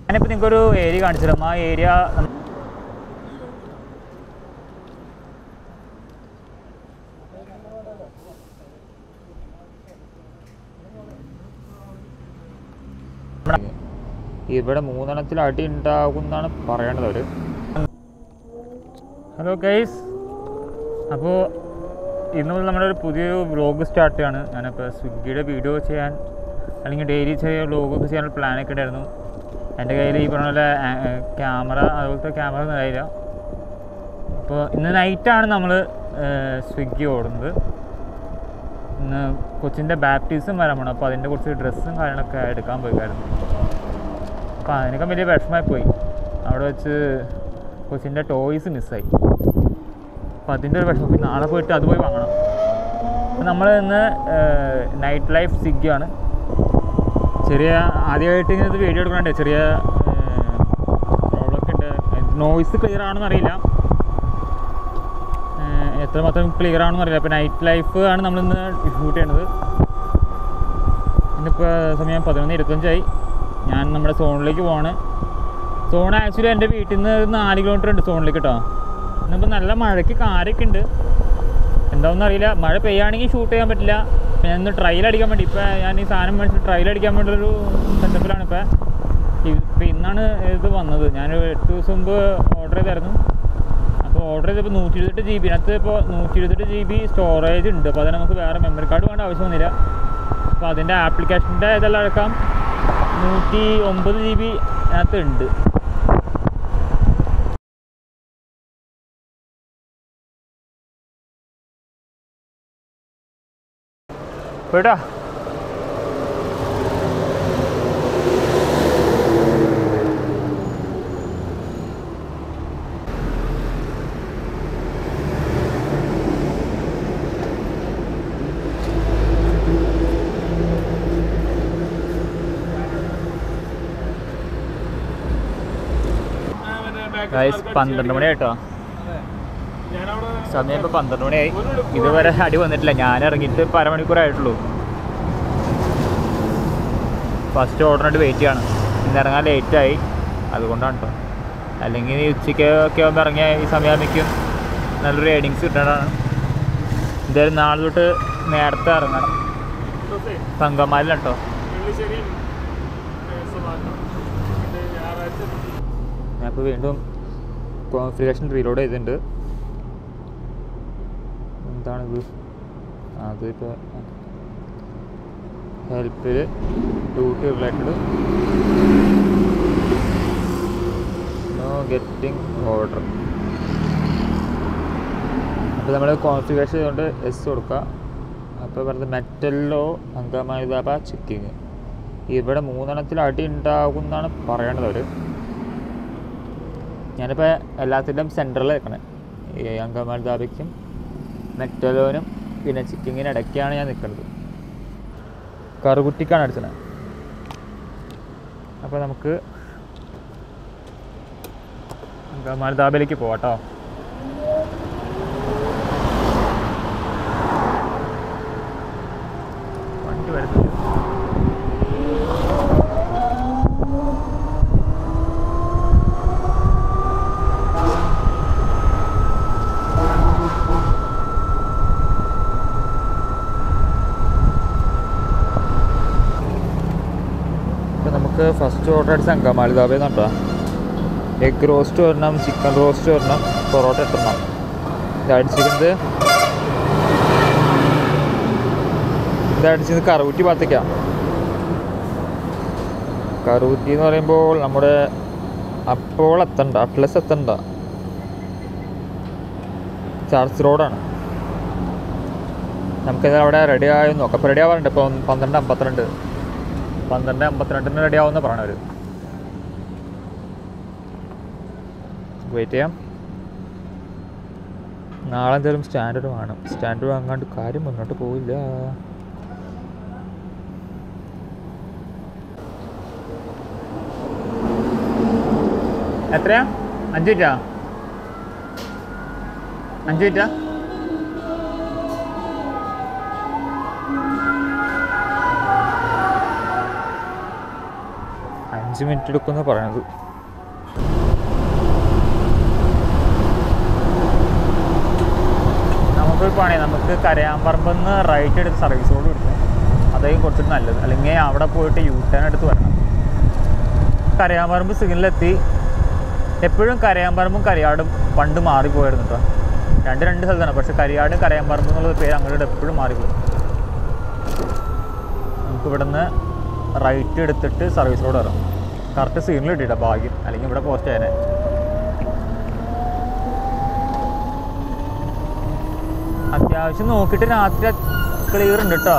ഞാനിപ്പോൾ നിങ്ങൾക്കൊരു ഏരിയ കാണിച്ചു തരാം ആ ഏരിയ ഇവിടെ മൂന്നെണ്ണത്തിൽ അടി ഉണ്ടാകുമെന്നാണ് പറയണത് അവർ ഹലോ ഗൈസ് അപ്പോൾ ഇന്ന് മുതൽ നമ്മുടെ ഒരു പുതിയൊരു വ്ലോഗ് സ്റ്റാർട്ട് ചെയ്യാണ് ഞാനിപ്പോൾ സ്വിഗ്ഗിയുടെ വീഡിയോ ചെയ്യാൻ അല്ലെങ്കിൽ ഡെയിലി ചെറിയ വ്ലോഗൊക്കെ ചെയ്യാനുള്ള പ്ലാനൊക്കെ ഉണ്ടായിരുന്നു എൻ്റെ കയ്യിൽ ഈ പറഞ്ഞ പോലെ ക്യാമറ അതുപോലത്തെ ക്യാമറ ഒന്നും ആയില്ല അപ്പോൾ ഇന്ന് നൈറ്റാണ് നമ്മൾ സ്വിഗ്ഗി ഓടുന്നത് ഇന്ന് കൊച്ചിൻ്റെ ബാപ്റ്റിസം വരാൻ പോകണം അപ്പോൾ അതിൻ്റെ കുറച്ച് ഡ്രസ്സും കാര്യങ്ങളൊക്കെ എടുക്കാൻ പോയിക്കായിരുന്നു അപ്പോൾ അതിനൊക്കെ വലിയ വിഷമമായി പോയി അവിടെ വെച്ച് കൊച്ചിൻ്റെ ടോയ്സ് മിസ്സായി അപ്പോൾ അതിൻ്റെ ഒരു വിഷമം പിന്നെ നാളെ പോയിട്ട് അത് പോയി വാങ്ങണം അപ്പോൾ നമ്മൾ ഇന്ന് നൈറ്റ് ലൈഫ് സ്വിഗ്ഗിയാണ് ചെറിയ ആദ്യമായിട്ട് ഇങ്ങനെ ഇത് വീഡിയോ എടുക്കണേ ചെറിയ പ്രോബ്ലമൊക്കെ ഉണ്ട് നോയ്സ് ക്ലിയർ ആണെന്ന് അറിയില്ല ഏഹ് എത്രമാത്രം ക്ലിയർ ആണെന്ന് അറിയില്ല അപ്പോൾ നൈറ്റ് ലൈഫ് ആണ് നമ്മളിന്ന് ഷൂട്ട് ചെയ്യണത് ഇന്നിപ്പോൾ സമയം പതിനൊന്ന് ഇരുപത്തഞ്ചായി ഞാൻ നമ്മുടെ സോണിലേക്ക് പോവാണ് സോൺ ആക്ച്വലി എൻ്റെ വീട്ടിൽ നിന്ന് ഒരു നാല് കിലോമീറ്റർ ഉണ്ട് സോണിലേക്ക് കേട്ടോ ഇന്നിപ്പോൾ നല്ല മഴയ്ക്ക് കാരൊക്കെ ഉണ്ട് എന്താണെന്ന് അറിയില്ല മഴ പെയ്യാണെങ്കിൽ ഷൂട്ട് ചെയ്യാൻ പറ്റില്ല ഇപ്പം ഞാൻ ഇന്ന് ട്രയൽ അടിക്കാൻ വേണ്ടി ഇപ്പോൾ ഞാൻ ഈ സാധനം മേടിച്ചിട്ട് ട്രയൽ അടിക്കാൻ വേണ്ടിയൊരു സെറ്റപ്പിലാണ് ഇപ്പോൾ ഇപ്പം ഇന്നാണ് ഇത് വന്നത് ഞാൻ എട്ട് ദിവസം മുമ്പ് ഓർഡർ ചെയ്തായിരുന്നു അപ്പോൾ ഓർഡർ ചെയ്തപ്പോൾ നൂറ്റി ഇരുപത്തെട്ട് ജി ബി അതിനകത്ത് ഇപ്പോൾ നൂറ്റി ഇരുപത്തെട്ട് ജി ബി സ്റ്റോറേജ് ഉണ്ട് അപ്പോൾ അതിന് നമുക്ക് വേറെ മെമ്മറി കാർഡ് വേണ്ട ആവശ്യം വന്നില്ല അപ്പോൾ അതിൻ്റെ ആപ്ലിക്കേഷൻ്റെ ഇതെല്ലാം അടക്കം നൂറ്റി ഒമ്പത് ജി ബി അതിനകത്ത് ഉണ്ട് പോയിട്ടാ ഗൈസ് പന്ത്രണ്ട് മണി ആയിട്ടോ സമയം ഇപ്പോൾ പന്ത്രണ്ട് മണിയായി ഇതുവരെ അടി വന്നിട്ടില്ല ഞാൻ ഇറങ്ങിയിട്ട് ഇപ്പം അരമണിക്കൂറായിട്ടുള്ളൂ ഫസ്റ്റ് ഓർഡറിനായിട്ട് വെയിറ്റ് ചെയ്യാണ് ഇന്ന് ഇറങ്ങാൻ ലേറ്റായി അതുകൊണ്ടാണ് കേട്ടോ അല്ലെങ്കിൽ ഈ ഉച്ചയ്ക്ക് ഒക്കെ ആകുമ്പോൾ ഇറങ്ങിയ ഈ സമയമാകുമ്പോഴേക്കും നല്ലൊരു ഏണിങ്സ് കിട്ടണതാണ് എന്തായാലും നാളെ തൊട്ട് നേരത്തെ ഇറങ്ങണം തങ്കമാലിലാണ് കേട്ടോ ഞാനിപ്പോൾ വീണ്ടും കോൺഫിഗറേഷൻ റീലോഡ് ചെയ്തിട്ടുണ്ട് എന്താണിത് അതിപ്പോൾ ഹെൽപ്പിൽ duty related no getting order അപ്പോൾ നമ്മൾ കോൺഫിഗറേഷൻ ചെയ്തുകൊണ്ട് എസ് കൊടുക്കുക അപ്പോൾ പറയുന്നത് മെറ്റലിലോ അങ്കമാലിതാബ ചെക്കിങ് ഇവിടെ മൂന്നെണ്ണത്തിൽ അടി ഉണ്ടാകും എന്നാണ് പറയണത് അവർ ഞാനിപ്പോൾ എല്ലാത്തിൻ്റെയും സെൻറ്ററിൽ വെക്കണേ ഈ അങ്കമാലിതാബയ്ക്കും മെറ്റലോനും പിന്നെ ചിക്കിങ്ങിന് ഇടയ്ക്കാണ് ഞാൻ നിൽക്കുന്നത് കറുകുട്ടിക്കാണ് അടിച്ചത് അപ്പോൾ നമുക്ക് അങ്കമാലിതാബയിലേക്ക് പോവാട്ടോ വണ്ടി വരുന്നില്ല ഇപ്പം നമുക്ക് ഫസ്റ്റ് ഓർഡർ അടിച്ച അങ്കമാലി ധാബയിൽ നിന്നുണ്ടോ എഗ് റോസ്റ്റ് വരണം ചിക്കൻ റോസ്റ്റ് വരണം പൊറോട്ട എത്തണം ഇത് അടിച്ചിരിക്കുന്നത് ഇത് അടിച്ചത് കറുകുറ്റി ഭാഗത്തേക്കാണ് കറുകുറ്റി എന്ന് പറയുമ്പോൾ നമ്മുടെ അപ്പോൾ എത്തണ്ട അറ്റ്ലസ് എത്തണ്ട ചർച്ച് റോഡാണ് നമുക്കിത് അവിടെ റെഡി ആയി നോക്കാം ഇപ്പോൾ റെഡി ആവാറുണ്ട് ഇപ്പോൾ പന്ത്രണ്ട് അമ്പത്തിരണ്ട് പന്ത്രണ്ട് അമ്പത്തിരണ്ടിന് റെഡി ആവുമെന്ന് പറഞ്ഞവർ വെയിറ്റ് ചെയ്യാം നാളെ എന്തായാലും സ്റ്റാൻഡേർഡ് വേണം സ്റ്റാൻഡേർഡ് വാങ്ങാണ്ട് കാര്യം മുന്നോട്ട് പോവില്ല എത്രയാ അഞ്ച് മിനിറ്റാ അഞ്ച് മിനിറ്റാ അഞ്ച് മിനിറ്റ് എടുക്കുമെന്ന് പറയണത് നമുക്കൊരു പണി നമുക്ക് കരയാമ്പറമ്പിൽ നിന്ന് റൈറ്റ് എടുത്ത് സർവീസ് റോഡ് എടുക്കും അതായിരിക്കും കുറച്ചുകൂടി നല്ലത് അല്ലെങ്കിൽ അവിടെ പോയിട്ട് യൂ ടേൺ എടുത്ത് വരണം കരയാമ്പറമ്പ് സിഗ്നലെത്തി എപ്പോഴും കരയാമ്പറമ്പും കരയാടും പണ്ട് മാറിപ്പോയിരുന്നു കേട്ടോ രണ്ട് രണ്ട് സ്ഥലത്താണ് പക്ഷെ കരിയാടും കരയാമ്പറമ്പ് എന്നുള്ള പേര് അങ്ങോട്ട് എപ്പോഴും മാറിപ്പോയി നമുക്ക് ഇവിടുന്ന് റൈറ്റ് എടുത്തിട്ട് സർവീസ് റോഡ് വരാം കറക്റ്റ് സിഗ്നൽ കിട്ടിയിട്ടാ ഭാഗ്യം അല്ലെങ്കിൽ ഇവിടെ പോസ്റ്റ് ആയനെ അത്യാവശ്യം നോക്കിയിട്ട് രാത്രി ക്ലിയർ ഉണ്ട് കേട്ടോ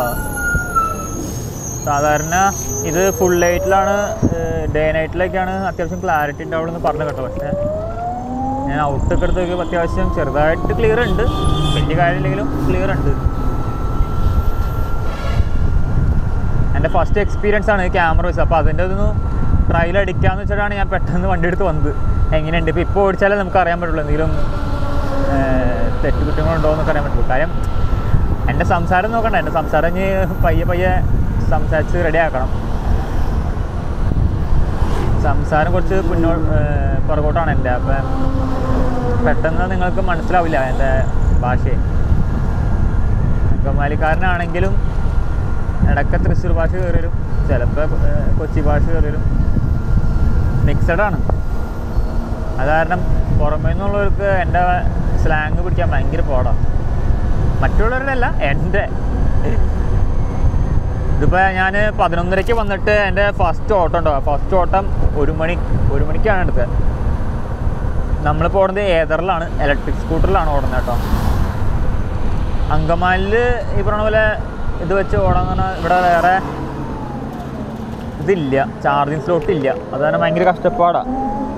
സാധാരണ ഇത് ഫുൾ ലൈറ്റിലാണ് ഡേ നൈറ്റിലേക്കാണ് അത്യാവശ്യം ക്ലാരിറ്റി ഉണ്ടാവുള്ളൂ പറഞ്ഞു കേട്ടോ പക്ഷേ ഞാൻ ഔട്ടൊക്കെ എടുത്ത് നോക്കിയപ്പോൾ അത്യാവശ്യം ചെറുതായിട്ട് ക്ലിയർ ഉണ്ട് വലിയ കാര്യമില്ലെങ്കിലും ക്ലിയർ ഉണ്ട് എൻ്റെ ഫസ്റ്റ് എക്സ്പീരിയൻസ് ആണ് ക്യാമറ വെച്ചത് അപ്പോൾ അതിൻ്റെ ഒന്ന് ട്രയൽ അടിക്കാന്ന് വെച്ചിട്ടാണ് ഞാൻ പെട്ടെന്ന് വണ്ടി എടുത്ത് വന്നത് എങ്ങനെയുണ്ട് ഇപ്പോൾ ഇപ്പോൾ ഓടിച്ചാലേ നമുക്ക് അറിയാൻ പറ്റുള്ളൂ എന്തെങ്കിലും തെറ്റുകുറ്റങ്ങളുണ്ടോ എന്നൊക്കെ അറിയാൻ പറ്റുള്ളൂ കാര്യം എൻ്റെ സംസാരം നോക്കണ്ട എൻ്റെ സംസാരം ഇനി പയ്യെ പയ്യെ സംസാരിച്ച് റെഡി ആക്കണം സംസാരം കുറച്ച് പിന്നോ ഏഹ് പുറകോട്ടാണ് എൻ്റെ അപ്പം പെട്ടെന്ന് നിങ്ങൾക്ക് മനസ്സിലാവില്ല എൻ്റെ ഭാഷയെ അങ്കമാലിക്കാരനാണെങ്കിലും ഇടയ്ക്ക് തൃശ്ശൂർ ഭാഷ കയറി വരും ചിലപ്പോൾ കൊച്ചി ഭാഷ കയറി വരും മിക്സഡാണ് അത് കാരണം പുറമേ നിന്നുള്ളവർക്ക് എൻ്റെ സ്ലാങ് പിടിക്കാൻ ഭയങ്കര പാടാണ് മറ്റുള്ളവരുടെ അല്ല എൻ്റെ ഇതിപ്പോൾ ഞാൻ പതിനൊന്നരയ്ക്ക് വന്നിട്ട് എൻ്റെ ഫസ്റ്റ് ഓട്ടം ഉണ്ടോ ഫസ്റ്റ് ഓട്ടം ഒരു മണി ഒരു മണിക്കാണ് എടുത്തത് നമ്മളിപ്പോൾ ഓടുന്നത് ഏതറിലാണ് ഇലക്ട്രിക് സ്കൂട്ടറിലാണ് ഓടുന്നത് കേട്ടോ അങ്കമാലിൽ ഈ പറഞ്ഞ പോലെ ഇത് വെച്ച് ഓടാന്ന് പറഞ്ഞാൽ ഇവിടെ വേറെ ഇതില്ല ചാർജിങ് സ്ലോട്ട് ഇല്ല അതാണ് ഭയങ്കര കഷ്ടപ്പാടാണ്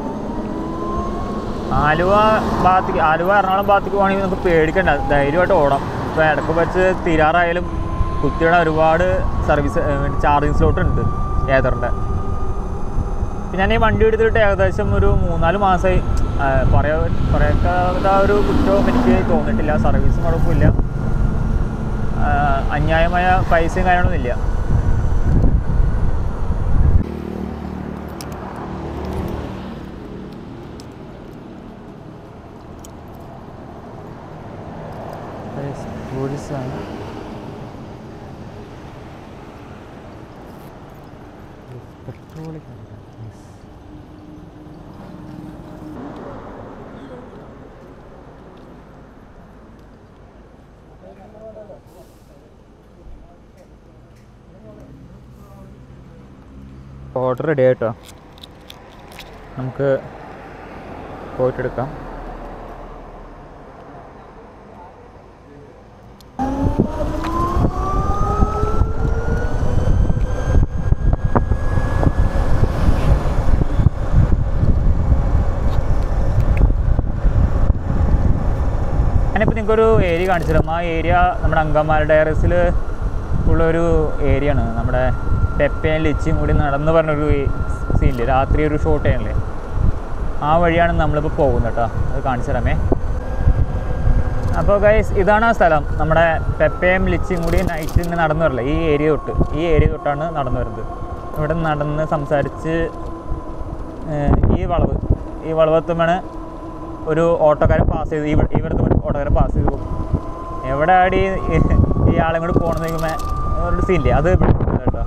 ആലുവ ഭാഗത്തേക്ക് ആലുവ എറണാകുളം ഭാഗത്തേക്ക് പോകണമെങ്കിൽ നമുക്ക് പേടിക്കണ്ട ധൈര്യമായിട്ട് ഓടാം ഇപ്പോൾ ഇടയ്ക്ക് വെച്ച് തീരാറായാലും കുത്തിയുടെ ഒരുപാട് സർവീസ് ചാർജിങ് സ്ലോട്ട് ഉണ്ട് ഏതറിൻ്റെ പിന്നെ ഞാൻ ഈ വണ്ടി എടുത്തിട്ട് ഏകദേശം ഒരു മൂന്നാല് മാസമായി ആ, പറയാ പറയക്കാത്ത ഒരു കുറ്റവും എനിക്ക് തോന്നിയിട്ടില്ല സർവീസും കുഴപ്പമില്ല ആ, അന്യായമായ പൈസയും കാര്യങ്ങളൊന്നും ഇല്ല പോലീസാണ് പെട്രോൾ ഓർഡർ റെഡി ആയിട്ടോ നമുക്ക് പോയിട്ടെടുക്കാം ഞാനിപ്പോൾ നിങ്ങൾക്കൊരു ഏരിയ കാണിച്ചു തരാം ആ ഏരിയ നമ്മുടെ അങ്കമാലി ഡയറസിൽ ഉള്ളൊരു ഏരിയ ആണ് നമ്മുടെ പെപ്പയും ലിച്ചിയും കൂടി നടന്ന് പറഞ്ഞൊരു സീനില്ലേ രാത്രി ഒരു ഷോട്ട് ചെയ്യണില്ലേ ആ വഴിയാണ് നമ്മളിപ്പോൾ പോകുന്നത് കേട്ടോ അത് കാണിച്ചു തരാമേ അപ്പോൾ ഗൈസ് ഇതാണ് ആ സ്ഥലം നമ്മുടെ പെപ്പയും ലിച്ചിയും കൂടി നൈറ്റ് ഇങ്ങനെ നടന്നു വരില്ല ഈ ഏരിയ തൊട്ട് ഈ ഏരിയ തൊട്ടാണ് നടന്നു വരുന്നത് ഇവിടെ നടന്ന് സംസാരിച്ച് ഏഹ്, ഈ വളവ് ഈ വളവെത്തുമ്പോൾ ഒരു ഓട്ടോക്കാരൻ പാസ് ചെയ്ത് ഇവ ഇവിടുത്തെ ഒരു ഓട്ടോക്കാരൻ പാസ് ചെയ്ത് പോകും എവിടെ ആടി ഈ ആളും കൂടി പോകണമെന്ന് ചോദിക്കുമ്പോൾ ഒരു സീനില്ലേ അത് ഇവിടെ ഉണ്ട് കേട്ടോ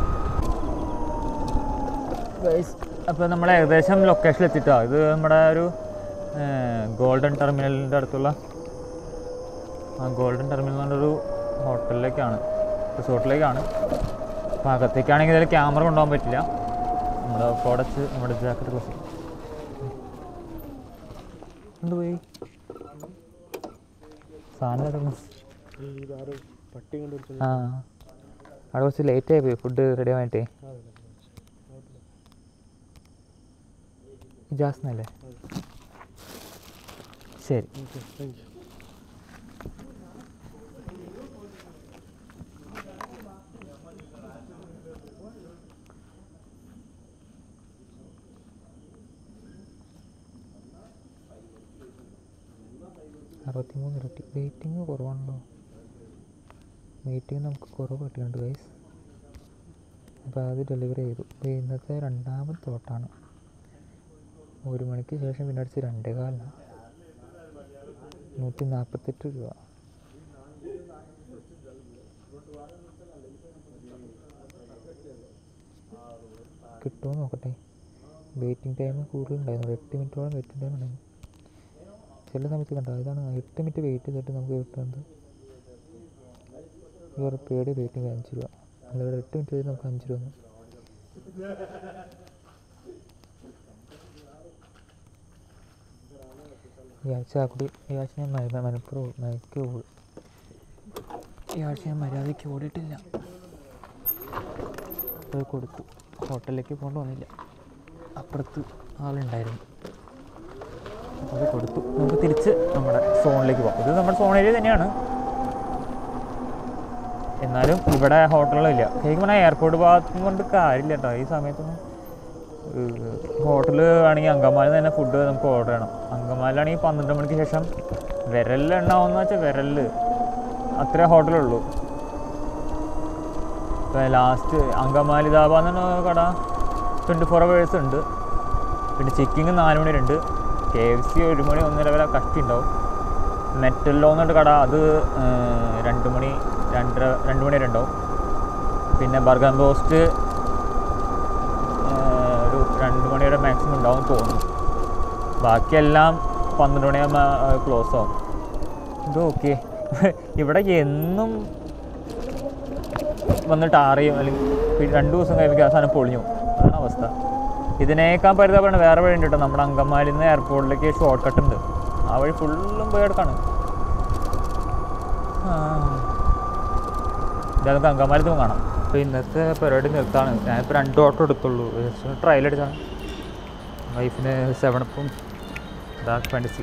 ഗൈസ് അപ്പോൾ നമ്മൾ ഏകദേശം ലൊക്കേഷനിൽ എത്തിയിട്ടോ ഇത് നമ്മുടെ ഒരു ഗോൾഡൻ ടെർമിനലിൻ്റെ അടുത്തുള്ള ആ ഗോൾഡൻ ടെർമിനൽ എന്ന് പറഞ്ഞൊരു ഹോട്ടലിലേക്കാണ് റിസോർട്ടിലേക്കാണ് അപ്പോൾ അകത്തേക്കാണെങ്കിൽ ഇതിൽ ക്യാമറ കൊണ്ടുപോകാൻ പറ്റില്ല നമ്മുടെ കോടച്ച് നമ്മുടെ ജാക്കറ്റ് ക്ലോസ് എന്തുപോയി സാധനം എടുക്കുന്നു. പട്ടി കൊണ്ട് ആ അവിടെ കുറച്ച് ലേറ്റ് ആയി പോയി ഫുഡ് റെഡി ആവാനായിട്ടേ ജാസ്നല്ലേ ശരി അറുപത്തിമൂന്ന് ഇരട്ടി വെയിറ്റിംഗ് കുറവാണല്ലോ വെയിറ്റിംഗ് നമുക്ക് കുറവ് കിട്ടിയിട്ടുണ്ട് ഗൈസ് അപ്പോൾ അത് ഡെലിവറി ചെയ്തു അപ്പോൾ ഇന്നത്തെ രണ്ടാമത്തെ തോട്ടാണ് ഒരു മണിക്ക് ശേഷം പിന്നെ അടിച്ച് രണ്ടേ കാലിന് നൂറ്റി നാൽപ്പത്തെട്ട് രൂപ കിട്ടുമോ നോക്കട്ടെ വെയിറ്റിംഗ് ടൈം കൂടുതലുണ്ടായിരുന്നു ഒരു എട്ട് മിനിറ്റോളം വെയിറ്റിംഗ് ടൈം ഉണ്ടായിരുന്നു ചില സമയത്ത് കണ്ടോ ഇതാണ് എട്ട് മിനിറ്റ് വെയിറ്റ് ചെയ്തിട്ട് നമുക്ക് കിട്ടുന്നത് ഈ ഉറപ്പയുടെ വെയിറ്റിംഗ് അഞ്ച് രൂപ അല്ല എട്ട് മിനിറ്റ് ചെയ്ത് നമുക്ക് അഞ്ച് രൂപ ഈ ആഴ്ച ആ കൂടി ഈ ആഴ്ച ഞാൻ മന- മനപ്പുറം മയക്ക് ഓടും ഈ ആഴ്ച ഞാൻ മര്യാദയ്ക്ക് ഓടിയിട്ടില്ല അത് കൊടുത്തു ഹോട്ടലിലേക്ക് പോകേണ്ടി വന്നില്ല അപ്പുറത്ത് ആളുണ്ടായിരുന്നു അപ്പോൾ അത് കൊടുത്തു നമുക്ക് തിരിച്ച് നമ്മുടെ സോണിലേക്ക് പോകാം ഇത് നമ്മുടെ സോൺ ഏരിയ തന്നെയാണ് എന്നാലും ഇവിടെ ഹോട്ടലുകളില്ല ശരിക്കും പറഞ്ഞാൽ എയർപോർട്ട് ഭാഗത്തും കൊണ്ട് കാര്യമില്ല കേട്ടോ ഈ സമയത്തൊന്നും ഹോട്ടൽ ആണെങ്കിൽ അങ്കമാലിൽ തന്നെ ഫുഡ് നമുക്ക് ഓർഡർ ചെയ്യണം അങ്കമാലിലാണെങ്കിൽ പന്ത്രണ്ട് മണിക്ക് ശേഷം വിരലിൽ എണ്ണാവുന്ന വെച്ചാൽ വിരലിൽ അത്രേ ഹോട്ടലുള്ളൂ ഇപ്പോൾ ലാസ്റ്റ് അങ്കമാലി ധാബ എന്ന് പറഞ്ഞ കട ട്വൻറ്റി ഫോർ അവേഴ്സ് ഉണ്ട് പിന്നെ ചെക്കിങ് നാല് മണി വരെ ഉണ്ട് കെ എഫ് സി ഒരു മണി ഒന്നര വരെ കഷ്ടി ഉണ്ടാവും മെറ്റല്ലോ എന്നിട്ട് കട അത് ഏഹ്, രണ്ട് മണി രണ്ടര രണ്ട് മണി വരെ ഉണ്ടാവും പിന്നെ ബർഗർ റോസ്റ്റ് ഏഹ്, ഒരു രണ്ട് മണി വരെ മാക്സിമം ഉണ്ടാവും എന്ന് തോന്നുന്നു ബാക്കിയെല്ലാം പന്ത്രണ്ട് മണിയാകുമ്പോൾ ക്ലോസ് ആവും ഇത് ഓക്കെ ഇവിടെ എന്നും വന്നിട്ട് ആറിയും അല്ലെങ്കിൽ പി- രണ്ട് ദിവസം കഴിയുമ്പോൾ ആ സാധനം പൊളിഞ്ഞു പോകും. അതാണ് അവസ്ഥ ഇതിനേക്കാൾ പരിതാപമാണ് വേറെ വഴി ഉണ്ട് കേട്ടോ നമ്മുടെ അങ്കമാലിൽ നിന്ന് എയർപോർട്ടിലേക്ക് ഷോർട്ട് കട്ട് ഉണ്ട് ആ വഴി ഫുള്ളും പോയി എടുക്കാണ് ഇത് നമുക്ക് അങ്കമാലിൽ നിന്ന് കാണാം അപ്പോൾ ഇന്നത്തെ പരിപാടി നിർത്താണ് ഞാനിപ്പോൾ രണ്ട് ഓട്ടോ എടുത്തുള്ളൂ ജസ്റ്റ് ട്രയൽ എടുത്താണ് വൈഫിന് സെവനപ്പും ഡാർക്ക് ഫാൻറ്റസി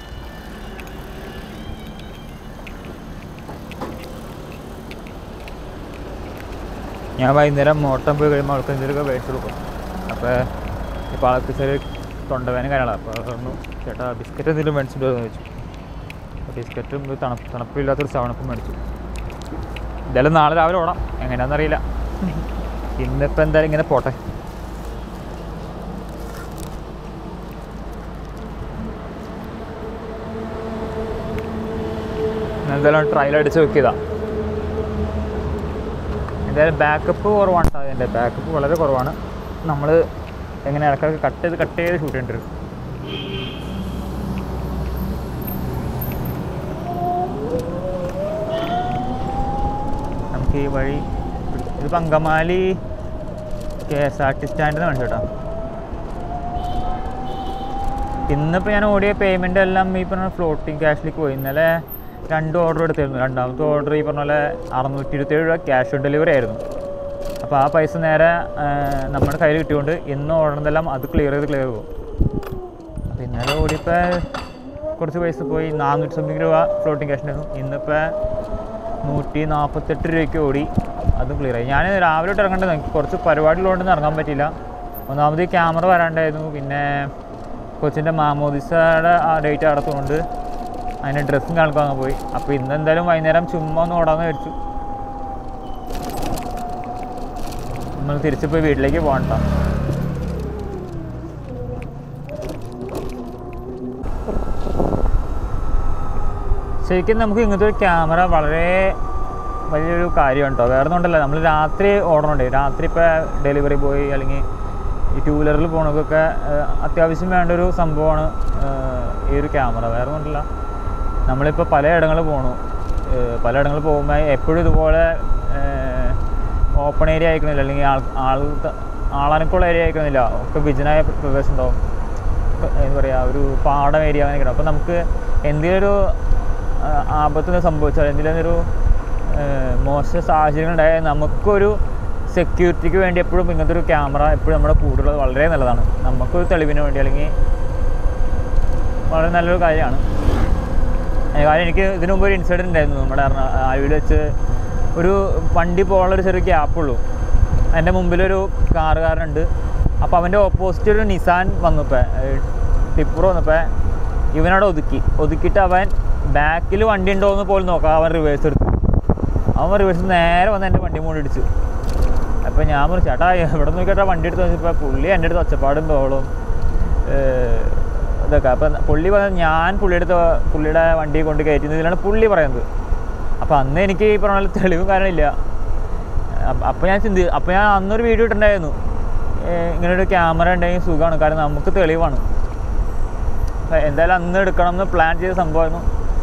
ഞാൻ വൈകുന്നേരം മോട്ടം പോയി കഴിയുമ്പോൾ അവൾക്ക് എന്തെങ്കിലുമൊക്കെ മേടിച്ചു കൊടുക്കും അപ്പോൾ ഇപ്പോൾ ആൾക്ക് ചെറിയ തൊണ്ടവേന കാര്യങ്ങളാണ് അപ്പോൾ അത് പറഞ്ഞു ചേട്ടാ ബിസ്ക്കറ്റ് എന്തെങ്കിലും മേടിച്ചിട്ട് എന്ന് ചോദിച്ചു അപ്പോൾ ബിസ്ക്കറ്റും ഒരു തണുപ്പ് തണുപ്പില്ലാത്തൊരു സവണപ്പും മേടിച്ചു എന്തായാലും നാളെ രാവിലെ ഓടാം എങ്ങനെയാണെന്നറിയില്ല ഇന്നിപ്പോൾ എന്തായാലും ഇങ്ങനെ പോട്ടെ ഞാൻ എന്തായാലും ട്രയൽ അടിച്ച് നോക്കിയതാ എന്തായാലും ബാക്കപ്പ് കുറവാണ് കേട്ടോ അതിൻ്റെ ബാക്കപ്പ് വളരെ കുറവാണ് നമ്മൾ എങ്ങനെ ഇടയ്ക്കിടയ്ക്ക് കട്ട് ചെയ്ത് കട്ട് ചെയ്ത് ഷൂട്ട് ചെയ്യേണ്ടി വരും നമുക്ക് ഈ വഴി ഇതിപ്പോൾ Angamaly K S R T സ്റ്റാൻഡിൽ നിന്ന് കേട്ടോ ഇന്നിപ്പോൾ ഞാൻ ഓടിയ പേയ്മെൻ്റ് എല്ലാം ഈ പറഞ്ഞ ഫ്ലോട്ടിങ് ക്യാഷിലേക്ക് പോയി ഇന്നലെ രണ്ട് ഓർഡർ എടുത്തിരുന്നു രണ്ടാമത്തെ ഓർഡർ ഈ പറഞ്ഞ പോലെ അറുന്നൂറ്റി ഇരുപത്തേഴ് രൂപ ക്യാഷ് ഓൺ ഡെലിവറി ആയിരുന്നു അപ്പോൾ ആ പൈസ നേരെ ആ, നമ്മുടെ കയ്യിൽ കിട്ടിയോണ്ട് ഇന്ന് ഓടുന്നതെല്ലാം അത് ക്ലിയർ ചെയ്ത് ക്ലിയർ പോകും അപ്പോൾ ഇന്നലെ ഓടിയപ്പോൾ കുറച്ച് പൈസ പോയി നാനൂറ്റി സംതിങ് രൂപ ഫ്ലോട്ടിങ് ക്യാഷ് ഉണ്ടായിരുന്നു ഇന്നിപ്പോൾ നൂറ്റി നാൽപ്പത്തെട്ട് രൂപയ്ക്ക് ഓടി അതും ക്ലിയർ ആയി ഞാൻ രാവിലെ തൊട്ട് ഇറങ്ങേണ്ടത് എനിക്ക് കുറച്ച് പരിപാടികളുണ്ടെന്ന് ഇറങ്ങാൻ പറ്റില്ല ഒന്നാമത് ഈ ക്യാമറ വരാണ്ടായിരുന്നു പിന്നെ കൊച്ചിൻ്റെ മാമോദിസയുടെ ആ ഡേറ്റ് അടത്തുകൊണ്ട് അതിന് ഡ്രസ്സും കാണിക്കാൻ പോയി അപ്പോൾ ഇന്ന് എന്തായാലും വൈകുന്നേരം ചുമ്മാ ഒന്ന് ഓടാമെന്ന് വിചാരിച്ചു നമ്മൾ തിരിച്ചു പോയി വീട്ടിലേക്ക് പോകണ്ട ശരിക്കും നമുക്ക് ഇങ്ങനത്തെ ഒരു ക്യാമറ വളരെ വലിയൊരു കാര്യമാണ് കേട്ടോ വേറെ ഒന്നുണ്ടല്ല നമ്മൾ രാത്രി ഓടണുണ്ട് രാത്രി ഇപ്പോൾ ഡെലിവറി ബോയ് അല്ലെങ്കിൽ ഈ ടൂ വീലറിൽ പോകണതൊക്കെ അത്യാവശ്യം വേണ്ട ഒരു സംഭവമാണ് ഏഹ്, ഈ ഒരു ക്യാമറ വേറെ ഒന്നുമില്ല നമ്മളിപ്പോൾ പലയിടങ്ങളിൽ പോകണു ഏഹ്, പലയിടങ്ങളിൽ പോകുമ്പോൾ എപ്പോഴും ഇതുപോലെ ഓപ്പൺ ഏരിയ അയക്കുന്നില്ല അല്ലെങ്കിൽ ആൾ ആൾ ആളനക്കുള്ള ഏരിയ അയക്കുന്നില്ല ഒക്കെ വിജനായ പ്രദേശം ഉണ്ടാവും എന്താ പറയുക ഒരു പാടം ഏരിയ അങ്ങനെയൊക്കെ അപ്പോൾ നമുക്ക് എന്തെങ്കിലും ഒരു ആപത്തിന് സംഭവിച്ചാൽ എന്തെങ്കിലും ഒരു ഏഹ്, മോശ സാഹചര്യങ്ങൾ ഉണ്ടായാൽ നമുക്കൊരു സെക്യൂരിറ്റിക്ക് വേണ്ടി എപ്പോഴും ഇങ്ങനത്തെ ഒരു ക്യാമറ എപ്പോഴും നമ്മുടെ കൂടുള്ളത് വളരെ നല്ലതാണ് നമുക്കൊരു തെളിവിന് വേണ്ടി അല്ലെങ്കിൽ വളരെ നല്ലൊരു കാര്യമാണ് ഏഹ് കാര്യം എനിക്ക് ഇതിനു മുമ്പ് ഒരു ഇൻസിഡൻറ്റ് ഉണ്ടായിരുന്നു നമ്മുടെ എറണാ- ആലുവയിൽ വെച്ച് ഒരു വണ്ടി പോകാനുള്ളൊരു ചെറിയ ഗ്യാപ്പുള്ളൂ എൻ്റെ മുമ്പിലൊരു കാറുകാരനുണ്ട് അപ്പോൾ അവൻ്റെ ഓപ്പോസിറ്റ് ഒരു നിസാൻ വന്നപ്പോൾ ടിപ്പർ വന്നപ്പോൾ ഇവനവിടെ ഒതുക്കി ഒതുക്കിയിട്ട് അവൻ ബാക്കിൽ വണ്ടി ഉണ്ടോ എന്ന് പോലും നോക്കാം അവൻ റിവേഴ്സ് എടുത്തു അവൻ റിവേഴ്സ് നേരെ വന്ന് എൻ്റെ വണ്ടി മുകളിൽ ഇടിച്ചു അപ്പോൾ ഞാൻ പറഞ്ഞു ചേട്ടാ എവിടെ നോക്കിയിട്ടാ വണ്ടി എടുത്ത് വെച്ചപ്പോൾ പുള്ളി എൻ്റെ അടുത്ത് ഒച്ചപ്പാടും തോളും ഏഹ്, ഇതൊക്കെ അപ്പം പുള്ളി പറഞ്ഞത് ഞാൻ പുള്ളിയുടെ അടുത്ത് പുള്ളിയുടെ വണ്ടി കൊണ്ട് കയറ്റുന്നതിലാണ് പുള്ളി പറയുന്നത് അപ്പോൾ അന്ന് എനിക്ക് ഈ പറഞ്ഞ പോലെ തെളിവും കാര്യമില്ല അപ്പോൾ ഞാൻ ചിന്തി അപ്പോൾ ഞാൻ അന്നൊരു വീഡിയോ ഇട്ടിട്ടുണ്ടായിരുന്നു ഏഹ്, ഇങ്ങനൊരു ക്യാമറ ഉണ്ടെങ്കിൽ സുഖമാണ് കാരണം നമുക്ക് തെളിവാണ് അപ്പോൾ എന്തായാലും അന്ന് എടുക്കണം എന്ന് പ്ലാൻ ചെയ്ത സംഭവമായിരുന്നു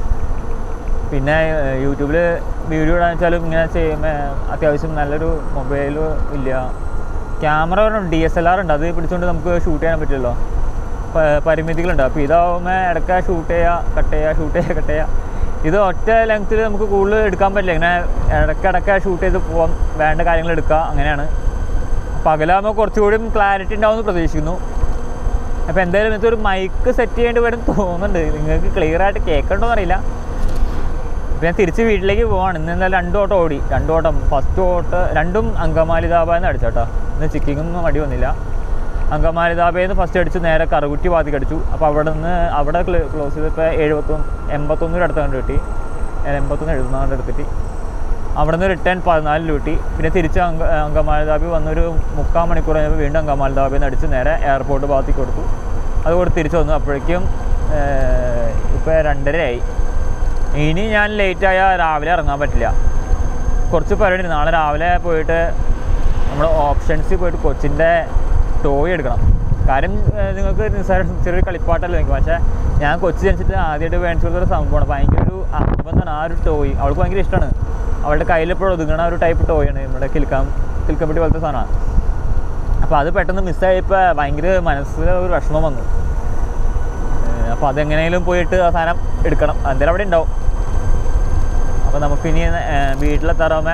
പിന്നെ യൂട്യൂബിൽ വീഡിയോ ഇടാന്ന് വെച്ചാലും ഇങ്ങനെ ചെയ്യുമ്പോൾ അത്യാവശ്യം നല്ലൊരു മൊബൈൽ ഇല്ല camera D S L R ഉണ്ട് അത് പിടിച്ചുകൊണ്ട് നമുക്ക് ഷൂട്ട് ചെയ്യാൻ പറ്റില്ലല്ലോ പ- പരിമിതികളുണ്ട് അപ്പോൾ ഇതാവുമ്പോൾ ഇടയ്ക്ക് ഷൂട്ട് ചെയ്യുക കട്ട് ചെയ്യുക ഷൂട്ട് ചെയ്യുക കട്ട് ചെയ്യുക ഇത് ഒറ്റ ലെങ്ത്തിൽ നമുക്ക് കൂടുതൽ എടുക്കാൻ പറ്റില്ല ഇങ്ങനെ ഇടയ്ക്കിടയ്ക്ക് ഷൂട്ട് ചെയ്ത് പോകാൻ വേണ്ട കാര്യങ്ങൾ എടുക്കുക അങ്ങനെയാണ് പകലാകുമ്പോൾ കുറച്ചുകൂടി ക്ലാരിറ്റി ഉണ്ടാവുമെന്ന് പ്രതീക്ഷിക്കുന്നു അപ്പോൾ എന്തായാലും ഇതൊരു മൈക്ക് സെറ്റ് ചെയ്യേണ്ടി വരും തോന്നുന്നുണ്ട് നിങ്ങൾക്ക് ക്ലിയർ ആയിട്ട് കേൾക്കണ്ടോന്ന് അറിയില്ല ഇപ്പം ഞാൻ തിരിച്ച് വീട്ടിലേക്ക് പോവാണ് ഇന്ന് എന്തായാലും രണ്ട് ഓട്ടം ഓടി രണ്ട് ഓട്ടം ഫസ്റ്റ് ഓട്ട് രണ്ടും അങ്കമാലി ധാബയെന്ന് അടിച്ചോട്ടോ ഇന്ന് ചിക്കിങ്ങൊന്നും അടി വന്നില്ല അങ്കമാലി ധാബയിൽ നിന്ന് ഫസ്റ്റ് അടിച്ച് നേരെ കറുകുറ്റി വാതിക്ക് അടിച്ചു അപ്പോൾ അവിടെ നിന്ന് അവിടെ ക്ലോസ് ചെയ്തപ്പോൾ എഴുപത്തൊന്ന് എൺപത്തൊന്നിന് അടുത്ത് കണ്ട് കിട്ടി ഞാൻ എൺപത്തൊന്ന് എഴുപത്തിനാലിൻ്റെ അടുത്തിട്ട് അവിടെ നിന്ന് റിട്ടേൺ പതിനാലിൽ കിട്ടി പിന്നെ തിരിച്ച് അങ്ക അങ്കമാലി ധാബി വന്നൊരു മുക്കാൽ മണിക്കൂർ കഴിഞ്ഞപ്പോൾ വീണ്ടും അങ്കമാലി ധാബിയിൽ നിന്ന് അടിച്ച് നേരെ എയർപോർട്ട് ഭാഗത്തേക്ക് കൊടുത്തു അതുകൊണ്ട് തിരിച്ച് വന്നു അപ്പോഴേക്കും ഇപ്പോൾ രണ്ടരയായി ഇനി ഞാൻ ലേറ്റ് ആയാൽ രാവിലെ ഇറങ്ങാൻ പറ്റില്ല കുറച്ച് പരിപാടി ഉണ്ട് നാളെ രാവിലെ പോയിട്ട് നമ്മൾ ഓപ്ഷൻസിൽ പോയിട്ട് കൊച്ചിൻ്റെ ടോയ് എടുക്കണം കാര്യം ഏഹ്, നിങ്ങൾക്ക് നിസ്സാര ചെറിയൊരു കളിപ്പാട്ടല്ലേ എനിക്ക് പക്ഷേ ഞാൻ കൊച്ചി ജനിച്ചിട്ട് ആദ്യമായിട്ട് മേടിച്ചു കൊടുത്തൊരു സംഭവമാണ് ഭയങ്കര ഒരു അനുബന്ധമാണ് ആ ഒരു ടോയ് അവൾക്ക് ഭയങ്കര ഇഷ്ടമാണ് അവളുടെ കയ്യിൽ എപ്പോഴും ഒതുങ്ങണ ഒരു ടൈപ്പ് ടോയാണ് നമ്മുടെ കിൽക്കാം കിൽക്കമ്പട്ടി പോലത്തെ സാധനമാണ് അപ്പോൾ അത് പെട്ടെന്ന് മിസ്സായപ്പോൾ ഭയങ്കര മനസ്സിൽ ഒരു വിഷമം വന്നു അപ്പോൾ അതെങ്ങനെയും പോയിട്ട് ആ സാധനം എടുക്കണം എന്തായാലും അവിടെ ഉണ്ടാവും അപ്പോൾ നമുക്കിനി ഏഹ്, വീട്ടിലെത്താറാകുമ്പോൾ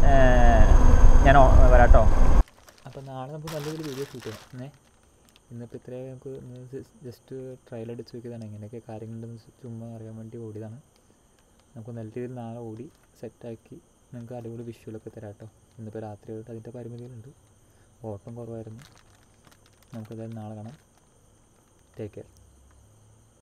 ഞാൻ ഓ- വരാട്ടോ അപ്പോൾ നാളെ നമുക്ക് നല്ലൊരു വീഡിയോ ഷൂട്ട് ചെയ്യാം ഏ ഇന്നിപ്പോൾ ഇത്രയും നമുക്ക് ജസ്റ്റ് ട്രയൽ അടിച്ച് നോക്കിയതാണ് എങ്ങനെയൊക്കെ കാര്യങ്ങളുണ്ടെന്ന് ചുമ്മാ അറിയാൻ വേണ്ടി ഓടിയതാണ് നമുക്ക് നല്ല രീതിയിൽ നാളെ ഓടി സെറ്റാക്കി നിങ്ങൾക്ക് അടിപൊളി വിഷ്വലൊക്കെ തരാം കേട്ടോ ഇന്നിപ്പോൾ രാത്രിയായിട്ട് അതിൻ്റെ പരിമിതികളുണ്ട് ഓട്ടം കുറവായിരുന്നു നമുക്കതായത് നാളെ കാണാം ടേക്ക് കെയർ